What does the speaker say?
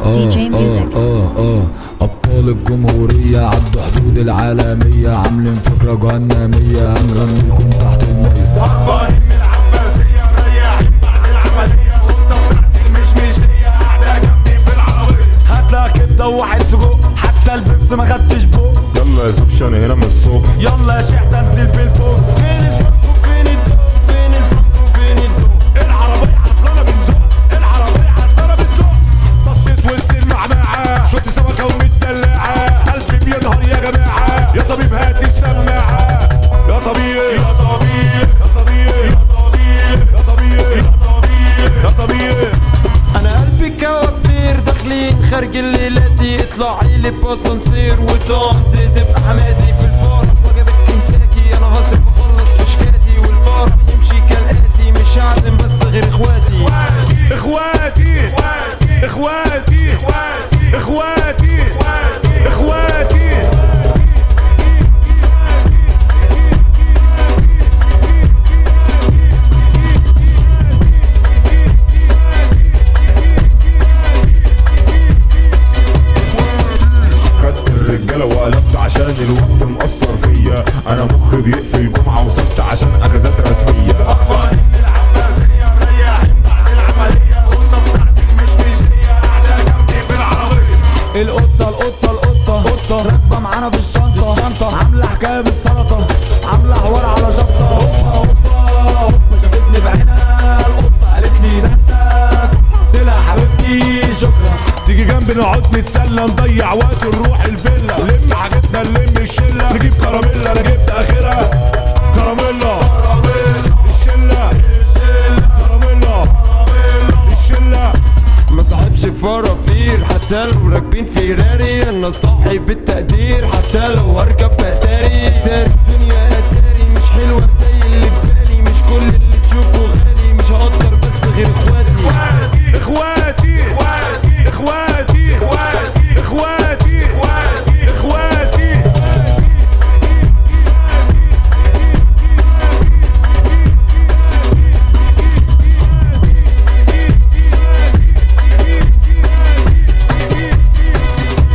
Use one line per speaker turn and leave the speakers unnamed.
DJ Music
اه اه ابطال الجمهورية عدوا حدود العالمية عاملين فكرة جهنمية هنغني لكم تحت المية
هربانين من العباسية مريحين بعد العملية والطة بتاعتي المشمشية قاعدة جنبي في العربية
هاتلك كبده وواحد سجق حتى البيبس ما خدتش بوق
يلا يا زوجة انا هنا من الصبح
يلا يا شيخ تنزل بالفوق فين الفرق وفين الدوق فين الفرق وفين الدوق
العربية عطلانة بنزق العربية عطلانة بنزق بصيت وسط المعمعة شفت سمكة ومتدلعة قلبي بينهار يا جماعة يا طبيب هات السماعة يا طبيب يا طبيب يا طبيب يا طبيب يا طبيب يا طبيب
انا قلبي كوافير داخلين خارج الليلاتي اطلعي لي باسانسير وطعمت تبقى حماتي في الفرح وجبت كنتاكي انا هصرف اخلص كشكاتي والفرح يمشي كالاتي مش هعزم بس غير اخواتي
اخواتي اخواتي اخواتي اخواتي خدت الرجاله وقلبت عشان الوقت مأثر فيا انا مخي بيقفل جمعه وسبت عشان اجازات رسميه هربانين من العباسيه مريحين بعد العمليه والطه بتاعتي المشمشيه قاعده جنبي في العربيه
القطة القطة القطة قطة راكبة معانا في الشنطة الشنطة عاملة حكاية بالسلطة عاملة حوار على جبطة هوبا هوبا هوبا شافتني بعينها القطة قالت لي ده انت قلت لها حبيبتي شكرا
تيجي جنبي نقعد نتسلى نضيع وقت نروح الفيلا لم حاجتنا نلم الشله نجيب كراميلا انا جبت اخرها كراميلا الشله كراميلا الشله
ما صاحبش فرافير حتى لو راكبين فيراري انا صاحب التقدير حتى لو هركب بتاري الدنيا